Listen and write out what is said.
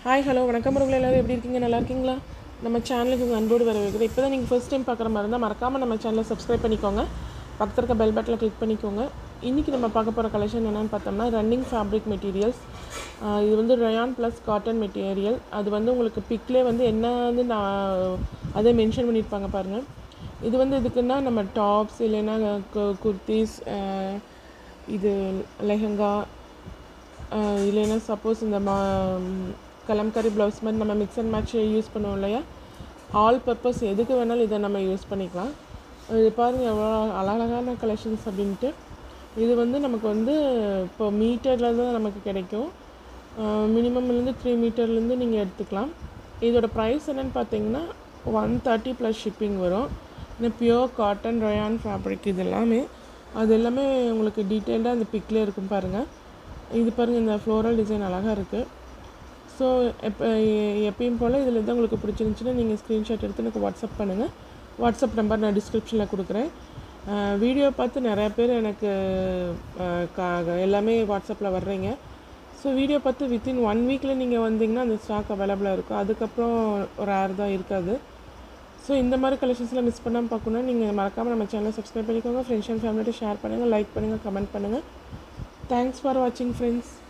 hi hello வணக்கம் உங்களை எல்லோரும் எப்படி இருக்கீங்க நல்லா இருக்கீங்களா நம்ம சேனலுக்கு உங்கள் அன்போடு வர வைக்கிறேன் இப்போ தான் நீங்கள் ஃபஸ்ட் டைம் பார்க்குற மாதிரி இருந்தால் மறக்காமல் நம்ம சேனலை சப்ஸ்கிரைப் பண்ணிக்கோங்க பக்கத்தில் இருக்க பெல் பட்டனில் கிளிக் பண்ணிக்கோங்க இன்றைக்கி நம்ம பார்க்க போகிற கலெக்ஷன் என்னென்னு பார்த்தோம்னா ரன்னிங் ஃபேப்ரிக் மெட்டீரியல்ஸ் இது வந்து ரயான் ப்ளஸ் காட்டன் மெட்டீரியல் அது வந்து உங்களுக்கு பிக்லேயே வந்து என்ன வந்து நான் அதை மென்ஷன் பண்ணியிருப்பாங்க பாருங்கள் இது வந்து எதுக்குன்னா நம்ம டாப்ஸ் இல்லைன்னா கு- குர்தீஸ் அஹ், இது லெஹங்கா ஆஹ் இல்லைன்னா சப்போஸ் இந்த மா கலம்காரி ப்ளவுஸ் மாதிரி நம்ம மிக்ஸ் அண்ட் மேட்ச் யூஸ் பண்ணுவோம் இல்லையா ஆல் பர்பஸ் எதுக்கு வேணாலும் இதை நம்ம யூஸ் பண்ணிக்கலாம் இது பாருங்கள் எவ்வளோ அழகழகான கலெக்ஷன்ஸ் அப்படின்ட்டு இது வந்து நமக்கு வந்து இப்போ மீட்டரில் தான் நமக்கு கிடைக்கும் மினிமம்லேருந்து த்ரீ மீட்டர்லேருந்து நீங்கள் எடுத்துக்கலாம் இதோட ப்ரைஸ் என்னென்னு பார்த்தீங்கன்னா ஒன் தேர்ட்டி ப்ளஸ் ஷிப்பிங் வரும் இந்த பியோர் காட்டன் ரயான் ஃபேப்ரிக் இது எல்லாமே அது எல்லாமே உங்களுக்கு டீட்டெயில்டாக அந்த பிக்லேயே இருக்கும் பாருங்கள் இது பாருங்கள் இந்த ஃப்ளோரல் டிசைன் அழகாக இருக்குது ஸோ எப்போ எப்பயும் போல் இதில் எதாவது உங்களுக்கு பிடிச்சிருந்துச்சின்னா நீங்கள் ஸ்க்ரீன்ஷாட் எடுத்து எனக்கு வாட்ஸ்அப் பண்ணுங்கள் வாட்ஸ்அப் நம்பர் நான் டிஸ்கிரிப்ஷனில் கொடுக்குறேன் வீடியோ பார்த்து நிறைய பேர் எனக்கு அஹ், கா- எல்லாமே வாட்ஸ்அப்பில் வர்றீங்க ஸோ வீடியோ பார்த்து வித்தின் ஒன் வீக்கில் நீங்கள் வந்தீங்கன்னா அந்த ஸ்டாக் அவைலபிளாக இருக்கும் அதுக்கப்புறம் ஒரு ஆறு தான் இருக்காது ஸோ இந்த மாதிரி கலெக்ஷன்ஸ்லாம் மிஸ் பண்ணாமல் பார்க்கணுன்னா நீங்கள் மறக்காமல் நம்ம சேனலை சப்ஸ்கிரைப் பண்ணிக்கோங்க ஃப்ரெண்ட்ஸ் அண்ட் ஃபேமிலிட்டு ஷேர் பண்ணுங்கள் லைக் பண்ணுங்கள் கமெண்ட் பண்ணுங்கள் தேங்க்ஸ் ஃபார் வாட்சிங் ஃப்ரெண்ட்ஸ்